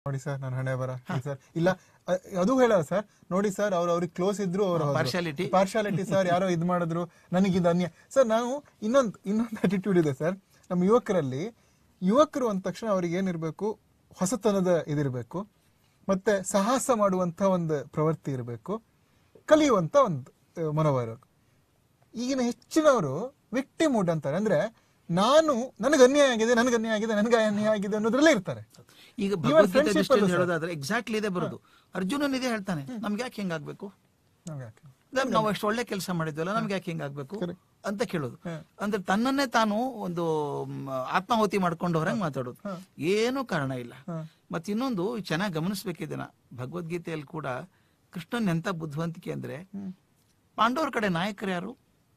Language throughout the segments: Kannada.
ನೋಡಿ ಸರ್ ನಾನು ಹಣೆ ಬರ ಸರ್ ಇಲ್ಲ ಅ- ಅದು ಹೇಳಲ್ಲ ಸರ್ ನೋಡಿ ಸರ್ ಅವ್ರು ಅವ್ರಿಗೆ ಕ್ಲೋಸ್ ಇದ್ರು ಅವ್ರು Partiality. ಪಾರ್ಶಾಲಿಟಿ ಸರ್ ಯಾರೋ ಇದ್ ಮಾಡಿದ್ರು ನನಗಿದು ಅನ್ಯ ಸರ್ ನಾವು ಇನ್ನೊಂದು ಇನ್ನೊಂದು ಅಟಿಟ್ಯೂಡ್ ಇದೆ ಸರ್ ನಮ್ಮ ಯುವಕರಲ್ಲಿ ಯುವಕರು ಅಂದ ತಕ್ಷಣ ಅವ್ರಿಗೆ ಏನಿರ್ಬೇಕು ಹೊಸತನದ ಇದಿರ್ಬೇಕು ಮತ್ತೆ ಸಾಹಸ ಮಾಡುವಂತ ಒಂದು ಪ್ರವೃತ್ತಿ ಇರಬೇಕು ಕಲಿಯುವಂತ ಒಂದು ಆ, ಮನೋಭಾವ ಇರಬೇಕು ಈಗಿನ ಹೆಚ್ಚಿನವರು ವಿಕ್ಟಿ ಮೂಡ್ ಅಂತಾರೆ ಅಂದ್ರೆ ನಾನು ನನಗೆ ಅನ್ಯಾಯ ಆಗಿದೆ ನನಗೆ ಅನ್ಯಾಯ ಆಗಿದೆ ನನಗೆ ಅನ್ಯಾಯ ಆಗಿದೆ ಅನ್ನೋದ್ರಲ್ಲೇ ಇರ್ತಾರೆ ಈಗ Even ಭಗವದ್ಗೀತೆ friendship ದೃಷ್ಟಿಯಿಂದ ಅಲ್ಲೂ ಸರ್. ಹೇಳೋದಾದ್ರೆ ಎಕ್ಸಾಕ್ಟ್ಲಿ ಇದೇ ಬರೋದು ಅರ್ಜುನನ್ ಇದೇ ಹೇಳ್ತಾನೆ ನಮ್ಗೆ ಯಾಕೆ ಹಿಂಗಾಗ್ಬೇಕು ನಮ್ಗೆ ಯಾಕೆ? ನಮ್- ನಾವು ಎಷ್ಟು ಒಳ್ಳೆ ಕೆಲಸ ಮಾಡಿದ್ವಲ್ಲ ನಮ್ಗೆ ಯಾಕೆ ಹಿಂಗಾಗ್ಬೇಕು Correct. ಅಂತ ಕೇಳೋದು ಅಂದ್ರೆ ತನ್ನನ್ನೇ ತಾನು ಒಂದು ಮ್, ಆತ್ಮಾಹುತಿ ಮಾಡ್ಕೊಂಡವ್ರಂಗ್ ಮಾತಾಡೋದು ಏನೂ ಕಾರಣ ಇಲ್ಲ ಮತ್ತೆ ಇನ್ನೊಂದು ಚೆನ್ನಾಗಿ ಗಮನಿಸ್ಬೇಕಿದನ್ನ ಭಗವದ್ಗೀತೆಯಲ್ಲಿ ಕೂಡ ಕೃಷ್ಣನ್ ಎಂತ ಬುದ್ಧಿವಂತಿಕೆ ಅಂದ್ರೆ ಪಾಂಡವರ ಕಡೆ ನಾಯಕರು ಯಾರು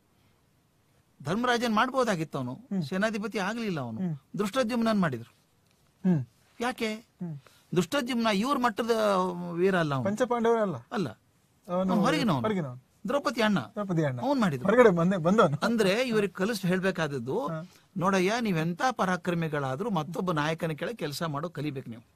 ಧರ್ಮರಾಜನ್ ಮಾಡ್ಬೋದಾಗಿತ್ತು ಅವನು ಸೇನಾಧಿಪತಿ ಆಗ್ಲಿಲ್ಲ ಅವನು ದೃಷ್ಟದ್ಯುಮ್ನನ್ ಮಾಡಿದ್ರು ಹ್ಮ್ ಯಾಕೆ ದುಷ್ಟಜಿಮ್ನ ಇವ್ರ ಮಟ್ಟದ ವೀರ ಅಲ್ಲ ಅವನು ಪಂಚಪಾಂಡವರಲ್ಲ ಅಲ್ಲ ಅವನು ಅವ್ನು ಹೊರಗಿನವನು ಹೊರಗಿನವನು ದ್ರೌಪದಿ ಅಣ್ಣ ದ್ರೌಪದಿ ಅಣ್ಣ ಅವನ್ ಮಾಡಿದ್ರು ಹೊರಗಡೆ ಬಂದೆ ಬಂದವನು ಅಂದ್ರೆ ಇವ್ರಿಗೆ ಕಲಿಸ್ ಹೇಳ್ಬೇಕಾದದ್ದು ನೋಡಯ್ಯ ನೀವೆಂತ ಪರಾಕ್ರಮಿಗಳಾದ್ರೂ ಮತ್ತೊಬ್ಬ ನಾಯಕನ ಕೆಳಗೆ ಕೆಲಸ ಮಾಡೋ ಕಲಿಬೇಕು ನೀವು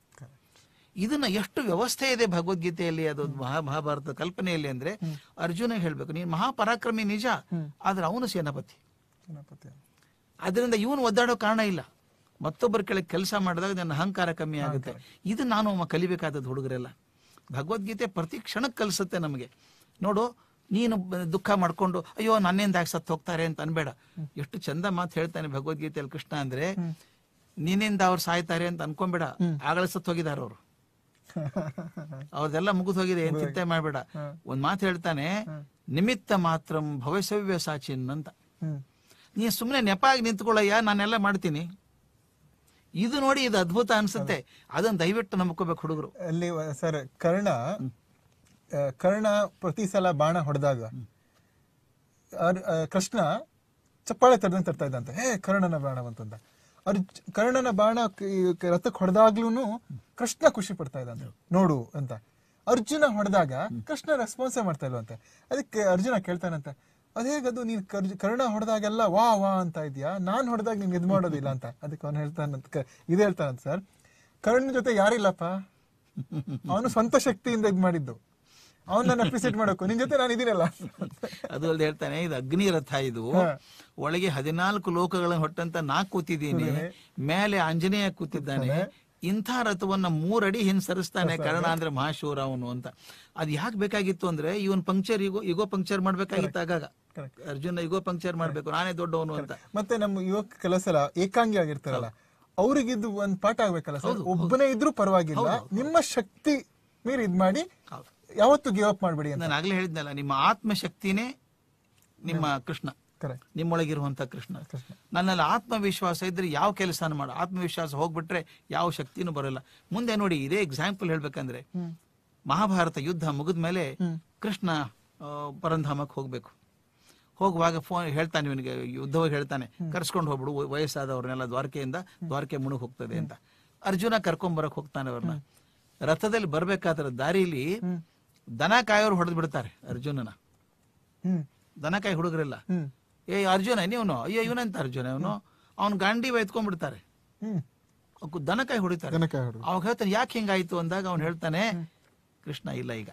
ಇದನ್ನ ಎಷ್ಟು ವ್ಯವಸ್ಥೆ ಇದೆ ಭಗವದ್ಗೀತೆಯಲ್ಲಿ ಅದು ಮಹಾ ಮಹಾಭಾರತ ಕಲ್ಪನೆಯಲ್ಲಿ ಅಂದ್ರೆ ಅರ್ಜುನ ಹೇಳ್ಬೇಕು ನೀನ್ ಮಹಾಪರಾಕ್ರಮಿ ನಿಜ ಆದ್ರೆ ಅವನು ಸೇನಾಪತಿ ಗಣಪತಿ ಅದರಿಂದ ಇವನು ಒದ್ದಾಡೋ ಕಾರಣ ಇಲ್ಲ ಮತ್ತೊಬ್ಬರ ಕೆಳಗೆ ಕೆಲಸ ಮಾಡಿದಾಗ ನನ್ನ ಅಹಂಕಾರ ಕಮ್ಮಿ ಆಗುತ್ತೆ ಇದು ನಾನು ಮ- ಕಲಿಬೇಕಾದದ್ದು ಹುಡುಗರೆಲ್ಲ ಭಗವದ್ಗೀತೆ ಪ್ರತಿ ಕ್ಷಣಕ್ಕೆ ಕಲಿಸುತ್ತೆ ನಮಗೆ ನೋಡು ನೀನು ಬ- ದುಃಖ ಮಾಡ್ಕೊಂಡು ಅಯ್ಯೋ ನನ್ನಿಂದ ಯಾಕೆ ಸತ್ತು ಹೋಗ್ತಾರೆ ಅಂತ ಅನ್ಬೇಡ ಎಷ್ಟು ಚಂದ ಮಾತು ಹೇಳ್ತಾನೆ ಭಗವದ್ಗೀತೆಯಲ್ಲಿ ಕೃಷ್ಣ ಅಂದ್ರೆ ನಿನ್ನಿಂದ ಅವ್ರು ಸಾಯ್ತಾರೆ ಅಂತ ಅನ್ಕೊಂಬೇಡ ಆಗಲೇ ಸತ್ತು ಹೋಗಿದಾರ ಅವರು ಅವ್ರದೆಲ್ಲ ಮುಗಿದು ಹೋಗಿದೆ ಏನ್ ಚಿಂತೆ ಮಾಡ್ಬೇಡ ಒಂದ್ ಮಾತು ಹೇಳ್ತಾನೆ ನಿಮಿತ್ತ ಮಾತ್ರಂ ಭವಿಷ್ಯವ್ಯ ಸಾಚಿನ್ ಅಂತ ಹ್ಮ್ ನೀ ಸುಮ್ಮನೆ ನೆಪಾಗಿ ನಿಂತ್ಕೊಳ್ಳಯ್ಯ ನಾನೆಲ್ಲ ಮಾಡ್ತೀನಿ ಇದು ನೋಡಿ ಇದು ಅದ್ಭುತ ಅನ್ಸುತ್ತೆ ಅದನ್ನ ದಯವಿಟ್ಟು ನಂಬ್ಕೋಬೇಕು ಹುಡುಗರು ಅಲ್ಲಿ ಸರ್ ಕರ್ಣ ಆ, ಕರ್ಣ ಪ್ರತಿ ಸಲ ಬಾಣ ಹೊಡೆದಾಗ ಕೃಷ್ಣ ಚಪ್ಪಾಳೆ ತರದಂತೆ ತರ್ತಾ ಇದ್ದಂತೆ ಹೇ ಕರ್ಣನ ಬಾಣ ಬಂತಂತ ಅರ್ ಕರ್ಣನ ಬಾಣ ಕ- ಈ ಕ- ರಥಕ್ಕೆ ಹೊಡೆದಾಗ್ಲೂ ಕೃಷ್ಣ ಖುಷಿ ಪಡ್ತಾ ಇದ್ದಂತೆ ನೋಡು ಅಂತ ಅರ್ಜುನ ಹೊಡೆದಾಗ ಕೃಷ್ಣ ರೆಸ್ಪಾನ್ಸೇ ಮಾಡ್ತಾ ಇಲ್ವಂತೆ ಅದಕ್ಕೆ ಅರ್ಜುನ ಕೇಳ್ತಾನಂತೆ ಅದೇಗದು ನೀನ್ ಕರ್ಜ್- ಕರ್ಣ ಹೊಡೆದಾಗೆಲ್ಲ ವಾ ವಾ ಅಂತ ಇದೆಯಾ ನಾನ್ ಹೊಡೆದಾಗ ನೀನ್ ಇದ್ ಮಾಡೋದಿಲ್ಲ ಅಂತ ಅದಕ್ಕೆ ಅವನು ಹೇಳ್ತಾನಂತ ಕ- ಇದು ಹೇಳ್ತಾನಂತ ಸರ್ ಕರ್ಣ ಜೊತೆ ಯಾರಿಲ್ಲಪ್ಪ ಅವನು ಸ್ವಂತ ಶಕ್ತಿಯಿಂದ ಇದ್ ಮಾಡಿದ್ದು ಅವನನ್ನ ಅಪ್ರಿಸಿಯೇಟ್ ಮಾಡಬೇಕು ನಿನ್ ಜೊತೆ ನಾನು ಇದೀನಲ್ಲ ಅದು ಅಲ್ದೆ ಹೇಳ್ತಾನೆ ಇದು ಅಗ್ನಿ ರಥ ಇದು ಒಳಗೆ ಹದಿನಾಲ್ಕು ಲೋಕಗಳನ್ನು ಹೊಟ್ಟಂತ ನಾ ಕೂತಿದ್ದೀನಿ ಮೇಲೆ ಆಂಜನೇಯ ಕೂತಿದ್ದಾನೆ ಇಂಥ ರಥವನ್ನ ಮೂರಡಿ ಹಿಂಸರಿಸ್ತಾನೆ ಕರ್ಣ ಅಂದ್ರೆ ಮಹಾಶೂರ ಅವನು ಅಂತ ಅದ್ ಯಾಕೆ ಬೇಕಾಗಿತ್ತು ಅಂದ್ರೆ ಇವನ್ ಪಂಕ್ಚರ್ ಇಗೋ ಇಗೋ ಪಂಕ್ಚರ್ ಮಾಡ್ಬೇಕಾಗಿತ್ತು ಆಗಾಗ Correct. ಅರ್ಜುನ ಇಗೋ ಪಂಕ್ಚರ್ ಮಾಡ್ಬೇಕು ನಾನೇ ದೊಡ್ಡವನು ಅಂತ ಮತ್ತೆ ನಮ್ಮ ಯುವಕ ಕೆಲವು ಸಲ ಏಕಾಂಗಿ ಆಗಿರ್ತಾರಲ್ಲ ಅವ್ರಿಗಿದ್ದು ಒಂದ್ ಪಾಠ ಆಗ್ಬೇಕಲ್ಲ ಸರ್ ಒಬ್ಬನೇ ಇದ್ರೂ ಪರವಾಗಿಲ್ಲ ನಿಮ್ಮ ಶಕ್ತಿ ಮೀರಿ ಇದ್ ಮಾಡಿ ಹೌದು. ಯಾವತ್ತು ಗಿವ್ ಅಪ್ ಮಾಡ್ಬೇಡಿ ಅಂತ ನಾನು ಆಗ್ಲೇ ಹೇಳಿದ್ನಲ್ಲ ನಿಮ್ಮ ಆತ್ಮಶಕ್ತಿನೇ ನಿಮ್ಮ ಕೃಷ್ಣ ಕರೆಕ್ಟ್ ನಿಮ್ಮೊಳಗಿರುವಂತ ಕೃಷ್ಣ ನನ್ನಲ್ಲಿ ಆತ್ಮವಿಶ್ವಾಸ ಇದ್ರೆ ಯಾವ ಕೆಲಸನ ಮಾಡ ಆತ್ಮವಿಶ್ವಾಸ ಹೋಗ್ಬಿಟ್ರೆ ಯಾವ ಶಕ್ತಿನೂ ಬರಲ್ಲ ಮುಂದೆ ನೋಡಿ ಇದೇ ಎಕ್ಸಾಂಪಲ್ ಹೇಳ್ಬೇಕಂದ್ರೆ ಮಹಾಭಾರತ ಯುದ್ಧ ಮುಗಿದ ಮೇಲೆ ಕೃಷ್ಣ ಆ, ಪರಂಧಾಮಕ್ಕೆ ಹೋಗ್ಬೇಕು ಹೋಗುವಾಗ ಫೋನ್ ಹೇಳ್ತಾನೆ ಇವನಿಗೆ ಯುದ್ಧವಾಗಿ ಹೇಳ್ತಾನೆ ಕರ್ಸ್ಕೊಂಡು ಹೋಗ್ಬಿಡು ವಯ- ವಯಸ್ಸಾದವ್ರನ್ನೆಲ್ಲ ದ್ವಾರಕೆಯಿಂದ ದ್ವಾರಕೆ ಮುಳುಗ್ ಹೋಗ್ತದೆ ಅಂತ ಅರ್ಜುನ ಕರ್ಕೊಂಡ್ ಬರಕ್ ಹೋಗ್ತಾನೆ ಅವ್ರನ್ನ ರಥದಲ್ಲಿ ಬರ್ಬೇಕಾದ್ರೆ ದಾರಿಲಿ ದನ ಕಾಯೋರು ಹೊಡೆದ್ ಬಿಡ್ತಾರೆ ಅರ್ಜುನನ ಹ್ಮ್ ದನ ಕಾಯಿ ಹುಡುಗರೆಲ್ಲ ಹ್ಮ್ ಏ ಅರ್ಜುನ ನೀವನು ಅಯ್ಯೋ ಇವನಂತ ಅರ್ಜುನ ಇವನು ಅವ್ನು ಗಾಂಡಿ ಎತ್ಕೊಂಡ್ಬಿಡ್ತಾರೆ ಹ್ಮ್ ಅವ್ಕು ದನಕಾಯಿ ಹೊಡಿತಾರೆ ದನಕಾಯಿ ಹೊಡ್ದು. ಅವಾಗ ಹೇಳ್ತಾನೆ ಯಾಕೆ ಹಿಂಗಾಯ್ತು ಅಂದಾಗ ಅವ್ನು ಹೇಳ್ತಾನೆ ಕೃಷ್ಣ ಇಲ್ಲ ಈಗ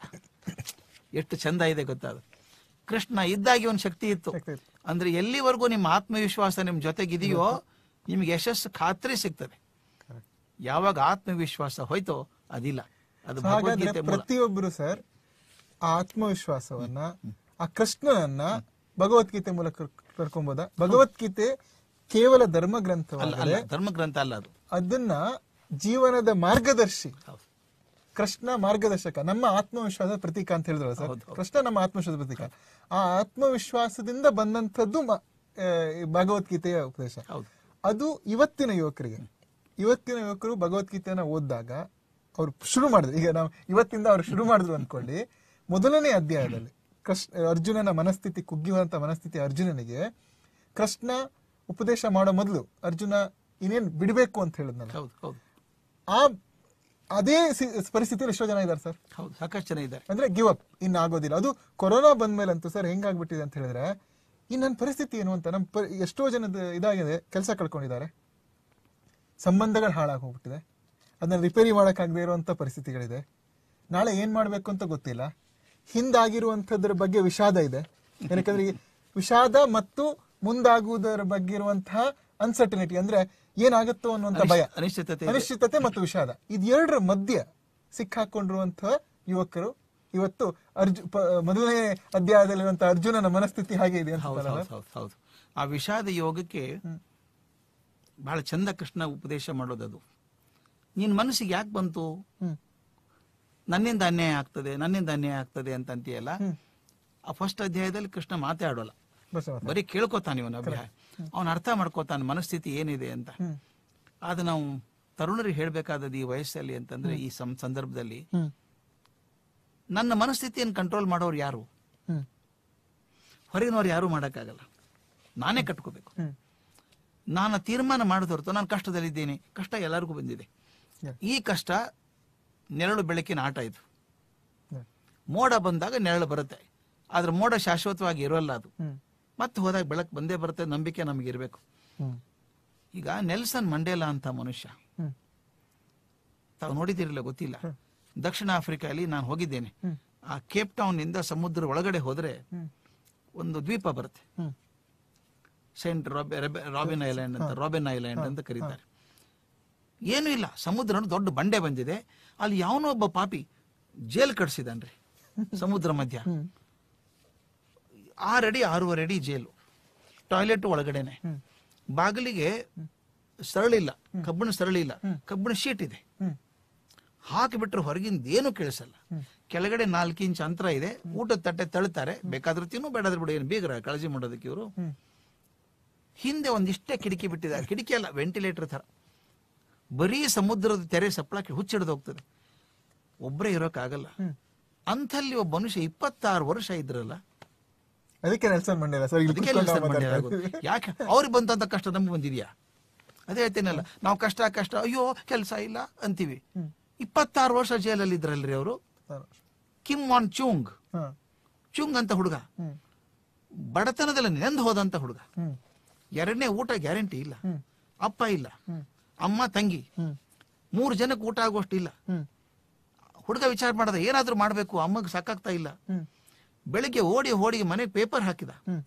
ಎಷ್ಟು ಚಂದ ಇದೆ ಗೊತ್ತಾದ ಕೃಷ್ಣ ಇದ್ದಾಗಿ ಒಂದು ಶಕ್ತಿ ಇತ್ತು ಶಕ್ತಿ ಇತ್ತು. ಅಂದ್ರೆ ಎಲ್ಲಿವರೆಗೂ ನಿಮ್ಮ ಆತ್ಮವಿಶ್ವಾಸ ನಿಮ್ ಜೊತೆಗಿದೆಯೋ ನಿಮ್ಗೆ ಯಶಸ್ಸು ಖಾತ್ರಿ ಸಿಗ್ತದೆ Correct. ಯಾವಾಗ ಆತ್ಮವಿಶ್ವಾಸ ಹೋಯ್ತೋ ಅದಿಲ್ಲ ಅದು So ಹಾಗಾದ್ರೆ ಭಗವದ್ಗೀತೆ ಮೂಲ ಪ್ರತಿಯೊಬ್ಬರು ಸರ್ ಆ ಆತ್ಮವಿಶ್ವಾಸವನ್ನ ಆ ಕೃಷ್ಣನನ್ನ ಭಗವದ್ಗೀತೆ ಮೂಲಕ ಕರ್- ಕರ್ಕೊಂಬೋದ ಭಗವದ್ಗೀತೆ ಕೇವಲ ಧರ್ಮ ಅಲ್ಲ ಗ್ರಂಥವಲ್ಲ ಅಲ್ಲ ಧರ್ಮಗ್ರಂಥ ಅಲ್ಲ ಅದು ಅದನ್ನ ಜೀವನದ ಮಾರ್ಗದರ್ಶಿ ಹೌದು. ಕೃಷ್ಣ ಮಾರ್ಗದರ್ಶಕ ನಮ್ಮ ಆತ್ಮವಿಶ್ವಾಸದ ಪ್ರತೀಕ ಅಂತ ಹೇಳಿದ್ರಲ್ಲ ಸರ್ ಕೃಷ್ಣ ನಮ್ಮ ಆತ್ಮವಿಶ್ವಾಸದ ಪ್ರತೀಕ ಆ ಆತ್ಮವಿಶ್ವಾಸದಿಂದ ಬಂದಂಥದ್ದು ಮ- ಆ, ಈ ಭಗವದ್ಗೀತೆಯ ಉಪದೇಶ ಹೌದು ಅದು ಇವತ್ತಿನ ಯುವಕರಿಗೆ ಇವತ್ತಿನ ಯುವಕರು ಭಗವದ್ಗೀತೆನ ಓದಿದಾಗ ಅವ್ರು ಶುರು ಮಾಡಿದ್ರು ಈಗ ನಾವು ಇವತ್ತಿಂದ ಅವ್ರು ಶುರು ಮಾಡಿದ್ರು ಅನ್ಕೊಳ್ಳಿ ಮೊದಲನೇ ಅಧ್ಯಾಯದಲ್ಲಿ ಕೃಷ್ಣ ಅರ್ಜುನನ ಮನಸ್ಥಿತಿ ಕುಗ್ಗಿಯುವಂತ ಮನಸ್ಥಿತಿ ಅರ್ಜುನನಿಗೆ ಕೃಷ್ಣ ಉಪದೇಶ ಮಾಡೋ ಮೊದಲು ಅರ್ಜುನ ಇನ್ನೇನ್ ಬಿಡಬೇಕು ಅಂತ ಹೇಳಿದ್ನಲ್ಲ ಹೌದು ಹೌದು ಆ ಅದೇ ಸಿ- ಪರಿಸ್ಥಿತಿಯಲ್ಲಿ ಎಷ್ಟೋ ಜನ ಇದ್ದಾರೆ ಸರ್ ಹೌದು ಸಾಕಷ್ಟು ಜನ ಇದ್ದಾರೆ ಅಂದ್ರೆ ಗಿವ್ ಅಪ್ ಇನ್ನು ಆಗೋದಿಲ್ಲ ಅದು ಕೊರೋನಾ ಬಂದ್ಮೇಲಂತೂ ಸರ್ ಹೆಂಗಾಗ್ಬಿಟ್ಟಿದೆ ಅಂತ ಹೇಳಿದ್ರೆ ಈ ನನ್ನ ಪರಿಸ್ಥಿತಿ ಏನು ಅಂತ ನಮ್ಮ ಪ- ಎಷ್ಟೋ ಜನದ ಇದಾಗಿದೆ ಕೆಲಸ ಕಳ್ಕೊಂಡಿದ್ದಾರೆ ಸಂಬಂಧಗಳು ಹಾಳಾಗಿ ಹೋಗ್ಬಿಟ್ಟಿದೆ ಅದನ್ನ ರಿಪೇರಿ ಮಾಡಕ್ಕಾಗದೇ ಇರುವಂತ ಪರಿಸ್ಥಿತಿಗಳಿದೆ ನಾಳೆ ಏನ್ ಮಾಡ್ಬೇಕು ಅಂತ ಗೊತ್ತಿಲ್ಲ ಹಿಂದಾಗಿರುವಂತದ್ರ ಬಗ್ಗೆ ವಿಷಾದ ಇದೆ ಯಾಕಂದ್ರೆ ಈ ವಿಷಾದ ಮತ್ತು ಮುಂದಾಗುವುದರ ಬಗ್ಗೆ ಇರುವಂತಹ ಅನ್ಸರ್ಟನಿಟಿ ಅಂದ್ರೆ ಏನಾಗುತ್ತೋ ಅನ್ನುವಂತ ಭಯ ಅನಿಶ್ಚಿತತೆ ಅನಿಶ್ಚಿತತೆ ಮತ್ತು ವಿಷಾದ ಇದೆರಡರ ಮಧ್ಯ ಸಿಕ್ಕಾಕೊಂಡಿರುವಂತಹ ಯುವಕರು ಇವತ್ತು ಅರ್ಜು ಪ- ಮೊದಲನೇ ಅಧ್ಯಾಯದಲ್ಲಿರುವಂತಹ ಅರ್ಜುನನ ಮನಸ್ಥಿತಿ ಹಾಗೆ ಇದೆ ಅಂತ ಹೌದು ಹೌದು ಹೌದು ಹೌದು ಆ ವಿಷಾದ ಯೋಗಕ್ಕೆ ಬಹಳ ಚಂದ ಕೃಷ್ಣ ಉಪದೇಶ ಮಾಡೋದದು ನಿನ್ ಮನಸ್ಸಿಗೆ ಯಾಕೆ ಬಂತು ಹ್ಮ್ ನನ್ನಿಂದ ಅನ್ಯಾಯ ಆಗ್ತದೆ ನನ್ನಿಂದ ಅನ್ಯಾಯ ಆಗ್ತದೆ ಅಂತ ಅಂತೀಯಲ್ಲ ಹ್ಮ್. ಆ ಫಸ್ಟ್ ಅಧ್ಯಾಯದಲ್ಲಿ ಕೃಷ್ಣ ಮಾತಾಡೋಲ್ಲ ಬಸವ ಬರೀ ಕೇಳ್ಕೊತಾನೆ ಇವನ ಅಭಿಪ್ರಾಯ ಅವನ ಅರ್ಥ ಮಾಡ್ಕೋತಾನೆ ಮನಸ್ಥಿತಿ ಏನಿದೆ ಅಂತ ಹ್ಮ್ ಅದು ನಾವು ತರುಣರಿಗೆ ಹೇಳ್ಬೇಕಾದದ್ದು ಈ ವಯಸ್ಸಲ್ಲಿ ಅಂತಂದ್ರೆ ಈ ಸಂ- ಸಂದರ್ಭದಲ್ಲಿ ಹ್ಮ್ ನನ್ನ ಮನಸ್ಥಿತಿಯನ್ನು ಕಂಟ್ರೋಲ್ ಮಾಡೋರು ಯಾರು ಹ್ಮ್ ಹೊರಗಿನವ್ರು ಯಾರು ಮಾಡೋಕ್ಕಾಗಲ್ಲ ನಾನೇ ಕಟ್ಕೋಬೇಕು ಹ್ಮ್ ನಾನು ತೀರ್ಮಾನ ಮಾಡಿದ ಹೊರತು ನಾನು ಕಷ್ಟದಲ್ಲಿದ್ದೇನೆ ಕಷ್ಟ ಎಲ್ಲರಿಗೂ ಬಂದಿದೆ Yeah. ಈ ಕಷ್ಟ ನೆರಳು ಬೆಳಕಿನ ಆಟ ಇದು Yeah. ಮೋಡ ಬಂದಾಗ ನೆರಳು ಬರುತ್ತೆ ಆದ್ರೆ ಮೋಡ ಶಾಶ್ವತವಾಗಿ ಇರೋಲ್ಲ ಅದು ಹ್ಮ್ ಮತ್ತೆ ಹೋದಾಗ ಬೆಳಕು ಬಂದೇ ಬರುತ್ತೆ ನಂಬಿಕೆ ನಮಗೆ ಇರಬೇಕು ಹ್ಮ್ ಈಗ ನೆಲ್ಸನ್ ಮಂಡೇಲಾ ಅಂತ ಮನುಷ್ಯ ಹ್ಮ್ ತಾವು ನೋಡಿದಿರಲಿಲ್ಲ ಗೊತ್ತಿಲ್ಲ ದಕ್ಷಿಣ ಆಫ್ರಿಕಾದಲ್ಲಿ ನಾನು ಹೋಗಿದ್ದೇನೆ ಹ್ಮ್. ಆ ಕೇಪ್ ಟೌನ್ ಇಂದ ಸಮುದ್ರ ಒಳಗಡೆ ಹೋದ್ರೆ ಹ್ಮ್ ಒಂದು ದ್ವೀಪ ಬರುತ್ತೆ ಹ್ಮ್ ಸೈಂಟ್ ರಾಬಿ ರೆಬೆ- ರಾಬಿನ್ ಐಲ್ಯಾಂಡ್ ಅಂತ ರಾಬಿನ್ ಐಲ್ಯಾಂಡ್ ಅಂತ ಕರೀತಾರೆ ಏನೂ ಇಲ್ಲ ಸಮುದ್ರ ನೋಡಿ ದೊಡ್ಡ ಬಂಡೆ ಬಂದಿದೆ ಅಲ್ಲಿ ಯಾವನೋ ಒಬ್ಬ ಪಾಪಿ ಜೇಲ್ ಕಟ್ಸಿದಾನ್ರಿ ಸಮುದ್ರ ಮಧ್ಯ ಹ್ಮ್ ಆರು ಅಡಿ ಆರೂವರೆ ಅಡಿ ಜೇಲು ಟಾಯ್ಲೆಟ್ ಒಳಗಡೆನೆ ಹ್ಮ್. ಬಾಗಿಲಿಗೆ ಸರಳಿಲ್ಲ ಕಬ್ಬಿಣ ಸರಳಿಲ್ಲ ಕಬ್ಬಿಣ ಶೀಟ್ ಇದೆ ಹ್ಮ್ ಹಾಕಿಬಿಟ್ರೆ ಹೊರಗಿಂದ ಏನು ಕೇಳಿಸಲ್ಲ ಕೆಳಗಡೆ ನಾಲ್ಕು ಇಂಚ್ ಅಂತರ ಇದೆ ಊಟದ ತಟ್ಟೆ ತಳ್ತಾರೆ ಬೇಕಾದ್ರೂ ತಿನ್ನು ಬೇಡಾದ್ರೆ ಬಿಡು ಏನು ಬೀಗ್ರ ಕಾಳಜಿ ಮಾಡೋದಕ್ಕೆ ಇವರು ಹ್ಮ್ ಹಿಂದೆ ಒಂದಿಷ್ಟೇ ಕಿಟಕಿ ಬಿಟ್ಟಿದ್ದಾರೆ ಕಿಟಕಿ ಅಲ್ಲ ವೆಂಟಿಲೇಟರ್ ತರ ಬರೀ ಸಮುದ್ರದ ತೆರೆ ಸಪ್ಳಕ್ಕೆ ಹುಚ್ಚಿಡ್ದು ಹೋಗ್ತದೆ ಒಬ್ಬರೇ ಇರೋಕ್ಕಾಗಲ್ಲ ಹ್ಮ್. ಅಂಥಲ್ಲಿ ಒಬ್ಬ ಮನುಷ್ಯ ಇಪ್ಪತ್ತಾರು ವರ್ಷ ಇದ್ರಲ್ಲ ಅದಕ್ಕೆ ನೆಲ್ಸನ್ ಮಂಡೇಲ ಸರ್ ಇಲ್ಲಿ ಅದಕ್ಕೆ ಕೂತ್ಕೊಂಡು ನೆಲ್ಸನ್ ನಾವು ಮಂಡೇಲ ಮಾತಾಡ್ತಾ ಆಗೋದು. ಯಾಕೆ ಅವ್ರಿಗೆ ಬಂದಂತ ಕಷ್ಟ ನಮ್ಗೆ ಬಂದಿದ್ಯಾ ಅದೇ ಹೇಳ್ತೇನಲ್ಲ ನಾವು ಕಷ್ಟ ಕಷ್ಟ ಅಯ್ಯೋ ಕೆಲಸ ಇಲ್ಲ ಅಂತೀವಿ ಹ್ಮ್. ಇಪ್ಪತ್ತಾರು ವರ್ಷ ಜೈಲಲ್ಲಿ ಇದ್ರಲ್ರಿ ಅವರು ಇದ್ದೀವಿ. ಕಿಮ್ ವಾನ್ ಚೂಂಗ್ ಹಾ ಚುಂಗ್ ಅಂತ ಹುಡುಗ ಹ್ಮ್ ಬಡತನದಲ್ಲಿ ನೆಂದು ಹೋದಂತ ಹುಡುಗ ಹ್ಮ್ ಎರಡನೇ ಊಟ ಗ್ಯಾರಂಟಿ ಇಲ್ಲ ಹ್ಮ್. ಅಪ್ಪ ಇಲ್ಲ ಹ್ಮ್ ಅಮ್ಮ ತಂಗಿ ಹ್ಮ್ ಮೂರು ಜನಕ್ಕೆ ಊಟ ಆಗುವಷ್ಟು ಇಲ್ಲ ಹ್ಮ್ ಹುಡುಗ ವಿಚಾರ ಮಾಡದ ಏನಾದ್ರೂ ಮಾಡಬೇಕು ಅಮ್ಮಗೆ ಸಾಕಾಗ್ತಾ ಇಲ್ಲ ಹ್ಮ್ ಬೆಳಿಗ್ಗೆ ಓಡಿ ಓಡಿ ಮನೆಗೆ ಪೇಪರ್ ಹಾಕಿದ ಹ್ಮ್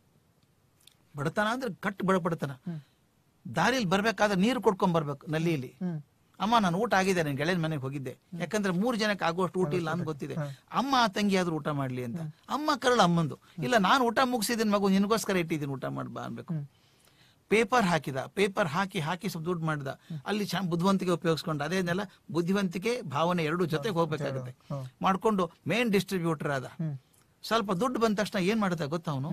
ಬಡತನ ಅಂದ್ರೆ ಕಟ್ಟು ಬಡ ಬಡತನ ಹ್ಮ್. ದಾರಿಲಿ ಬರ್ಬೇಕಾದ್ರೆ ನೀರು ಕೊಡ್ಕೊಂಡ್ ಬರ್ಬೇಕು ನಲ್ಲಿಯಲ್ಲಿ ಹ್ಮ್ ಅಮ್ಮ ನಾನು ಊಟ ಆಗಿದೆ ನಾನು ಗೆಳೆಯನ ಮನೆಗೆ ಹೋಗಿದ್ದೆ ಯಾಕಂದ್ರೆ ಮೂರು ಜನಕ್ಕೆ ಆಗುವಷ್ಟು ಊಟ ಇಲ್ಲ ಅಂತ ಗೊತ್ತಿದೆ ಅಮ್ಮ ತಂಗಿ ಆದ್ರೂ ಊಟ ಮಾಡ್ಲಿ ಅಂತ ಅಮ್ಮ ಕರಳ ಅಮ್ಮಂದು ಇಲ್ಲ ನಾನು ಊಟ ಮುಗಿಸಿದ್ದೀನಿ ಮಗು ನಿನಗೋಸ್ಕರ ಇಟ್ಟಿದ್ದೀನಿ ಊಟ ಮಾಡ್ಬಾ ಅನ್ಬೇಕು ಹ್ಮ್. ಪೇಪರ್ ಹಾಕಿದ ಪೇಪರ್ ಹಾಕಿ ಹಾಕಿ ಸ್ವಲ್ಪ ದುಡ್ಡು ಮಾಡಿದ ಅಲ್ಲಿ ಚೆನ್ನ ಬುದ್ಧಿವಂತಿಕೆ ಉಪಯೋಗಿಸ್ಕೊಂಡು ಅದೇನೆಲ್ಲ ಬುದ್ಧಿವಂತಿಕೆ ಭಾವನೆ ಎರಡು ಜೊತೆಗೆ ಹೋಗ್ಬೇಕಾಗುತ್ತೆ ಹ್ಮ್. ಮಾಡ್ಕೊಂಡು ಮೇನ್ ಡಿಸ್ಟ್ರಿಬ್ಯೂಟರ್ ಆದ ಹ್ಮ್. ಸ್ವಲ್ಪ ದುಡ್ಡು ಬಂದ ತಕ್ಷಣ ಏನ್ ಮಾಡ್ದ ಗೊತ್ತಾ ಅವನು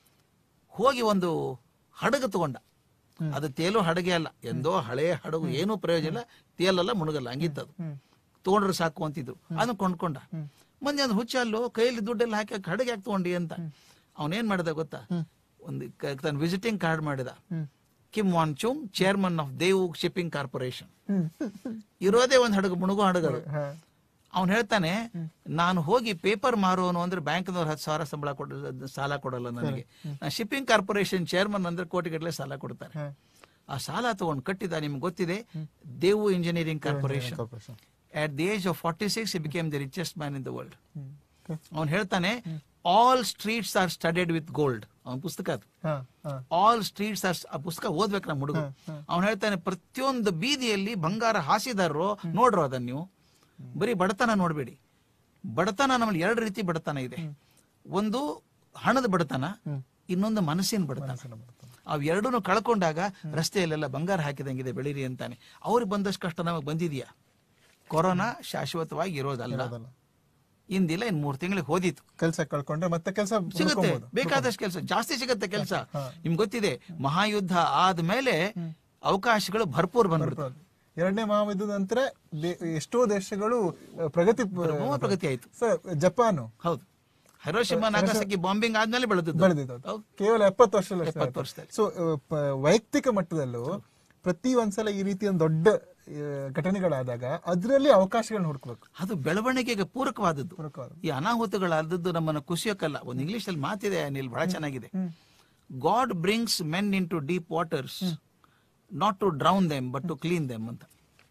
ಹೋಗಿ ಒಂದು ಹಡಗು ತಗೊಂಡ ಅದು ತೇಲು ಹಡಗೆ ಅಲ್ಲ ಎಂದೋ ಹಳೆ ಹಡಗು ಏನೂ ಪ್ರಯೋಜನ ಇಲ್ಲ ತೇಲಲ್ಲ ಮುಳುಗಲ್ಲ ಹಂಗಿತ್ತದು ಹ್ಮ್ ತಗೊಂಡ್ರೆ ಸಾಕು ಅಂತಿದ್ರು ಅದನ್ನ ಕೊಂಡ್ಕೊಂಡ ಹ್ಮ್. ಮಂದಿ ಒಂದು ಹುಚ್ಚಲ್ಲು ಕೈಯಲ್ಲಿ ದುಡ್ಡೆಲ್ಲ ಹಾಕಿ ಹಡಗೆ ಯಾಕೆ ತಗೊಂಡಿ ಅಂತ ಅವನೇನ್ ಮಾಡಿದ ಗೊತ್ತಾ ಹ್ಮ್. ಒಂದು ಕ- ತನ್ನ ವಿಸಿಟಿಂಗ್ ಕಾರ್ಡ್ ಮಾಡಿದ ಹ್ಮ್ Kim Won Chung chairman of Daewoo shipping corporation hmm ಇರೋದೇ ಒಂದು ಹಡಗು ಮುಳುಗೋ ಹಡಗು ಅದು ಹಾ ಅವ್ನು ಹೇಳ್ತಾನೆ ನಾನು ಹೋಗಿ ಪೇಪರ್ ಮಾರುವನು ಅಂದ್ರೆ ಬ್ಯಾಂಕ್ನವ್ರು ಹತ್ತು ಸಾವಿರ ಸಂಬಳ ಕೊಡ ಸಾಲ ಕೊಡಲ್ಲ ನನಗೆ ನಾನು ಶಿಪ್ಪಿಂಗ್ ಕಾರ್ಪೊರೇಷನ್ ಚೇರ್ಮನ್ ಅಂದ್ರೆ ಕೋಟಿಗಟ್ಟಲೆ ಸಾಲ ಕೊಡ್ತಾರೆ ಹಾ ಆ ಸಾಲ ತಗೊಂಡು ಕಟ್ಟಿದ ನಿಮ್ಗೆ ಗೊತ್ತಿದೆ Daewoo engineering corporation corporation at the age of forty six became the richest man in the world hmm Okay. ಅವ್ನು ಹೇಳ್ತಾನೆ all streets are studded with gold ಅವನ ಪುಸ್ತಕ ಅದು ಹಾ ಹಾ ಆಲ್ ಸ್ಟ್ರೀಟ್ಸ್ ಆರ್ ಆ ಪುಸ್ತಕ ಓದ್ಬೇಕು ನಮ್ಮ ಹುಡುಗ ಅವ್ನು ಹೇಳ್ತಾನೆ ಪ್ರತಿಯೊಂದು ಬೀದಿಯಲ್ಲಿ ಬಂಗಾರ ಹಾಸಿದಾರೋ ನೋಡ್ರು ಅದನ್ನ ನೀವು ಬರೀ ಬಡತನ ನೋಡ್ಬೇಡಿ ಬಡತನ ನಮ್ಮಲ್ಲಿ ಎರಡು ರೀತಿ ಬಡತನ ಇದೆ ಒಂದು ಹಣದ ಬಡತನ ಇನ್ನೊಂದು ಮನಸ್ಸಿನ ಬಡತನ ಮನಸ್ಸಿನ ಬಡತನ. ಅವ್ ಎರಡೂನು ಕಳ್ಕೊಂಡಾಗ ರಸ್ತೆಯಲ್ಲೆಲ್ಲ ಬಂಗಾರ ಹಾಕಿದಂಗಿದೆ ಬೆಳೀರಿ ಅಂತಾನೆ ಅವ್ರಿಗೆ ಬಂದಷ್ಟು ಕಷ್ಟ ನಮಗೆ ಬಂದಿದ್ಯಾ ಕೊರೋನಾ ಶಾಶ್ವತವಾಗಿ ಇರೋದಲ್ಲ ಅದಲ್ಲ ಇಂದಿಲ್ಲ ಇನ್ ಮೂರ್ ತಿಂಗಳಿಗೆ ಹೋದಿತ್ತು ಕೆಲಸ ಕಳ್ಕೊಂಡ್ರೆ ಮತ್ತೆ ಕೆಲಸ ಸಿಗುತ್ತೆ ಬೇಕಾದಷ್ಟು ಕೆಲಸ ಜಾಸ್ತಿ ಸಿಗುತ್ತೆ ಕೆಲಸ ನಿಮ್ಗೆ ಗೊತ್ತಿದೆ ಮಹಾಯುದ್ಧ ಆದ್ಮೇಲೆ ಅವಕಾಶಗಳು ಭರ್ಪೂರ್ ಬಂದ್ಬಿಡ್ತು ಎರಡನೇ ಮಹಾಯುದ್ಧದ ನಂತರ ದೇ- ಎಷ್ಟೋ ದೇಶಗಳು ಅಹ್, ಪ್ರಗತಿ ಬ್ರಹ್ಮ ಪ್ರಗತಿ ಆಯ್ತು ಸರ್ ಜಪಾನು ಹೌದು ಹಿರೋಶಿಮಾ ನಾಗಸಕಿ ಬಾಂಬಿಂಗ್ ಆದ್ಮೇಲೆ ಬೆಳೆದದ್ದು ಬೆಳೆದಿದ್ದು ಅದು. ಹೌದು. ಕೇವಲ ಎಪ್ಪತ್ತು ವರ್ಷ ಎಪ್ಪತ್ತು ವರ್ಷದಲ್ಲಿ ಸೊ ವೈಯಕ್ತಿಕ ಮಟ್ಟದಲ್ಲೂ ಪ್ರತಿ ಒಂದ್ಸಲ ಈ ರೀತಿಯ ಒಂದು ದೊಡ್ಡ ಆ, ಘಟನೆಗಳಾದಾಗ ಅದರಲ್ಲಿ ಅವಕಾಶಗಳನ್ನ ಹುಡುಕ್ಬೇಕು ಅದು ಬೆಳವಣಿಗೆಗೆ ಪೂರಕವಾದದ್ದು ಪೂರಕವಾದ ಈ ಅನಾಹುತಗಳಾದದ್ದು ನಮ್ಮನ್ನು ಖುಷಿಯೋಕ್ಕಲ್ಲ ಒಂದು ಇಂಗ್ಲಿಷ್ ಅಲ್ಲಿ ಮಾತಿದೆ ಅನಿಲ್ ಬಹಳ ಚೆನ್ನಾಗಿದೆ God brings men into deep waters not to drown them but to clean them ಅಂತ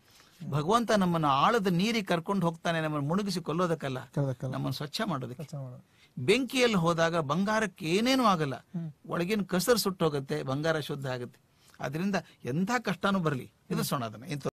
ಭಗವಂತ ನಮ್ಮನ್ನು ಆಳದ ನೀರಿಗೆ ಕರ್ಕೊಂಡು ಹೋಗ್ತಾನೆ ನಮ್ಮನ್ನು ಮುಳುಗಿಸಿ ಕೊಲ್ಲೋದಕ್ಕಲ್ಲ ಕರೆದಕ್ಕಲ್ಲ ನಮ್ಮನ್ನು ಸ್ವಚ್ಛ ಮಾಡೋದಕ್ಕೆ ಕೆಲಸ ಮಾಡೋದು ಬೆಂಕಿಯಲ್ಲಿ ಹೋದಾಗ ಬಂಗಾರಕ್ಕೆ ಏನೇನೂ ಆಗಲ್ಲ ಒಳಗಿನ ಕಸರು ಸುಟ್ಟು ಹೋಗುತ್ತೆ ಬಂಗಾರ ಶುದ್ಧ ಆಗುತ್ತೆ ಅದರಿಂದ ಎಂಥ ಕಷ್ಟನೂ ಬರಲಿ ಎದುರಿಸೋಣ ಅದನ್ನ ಎಂತ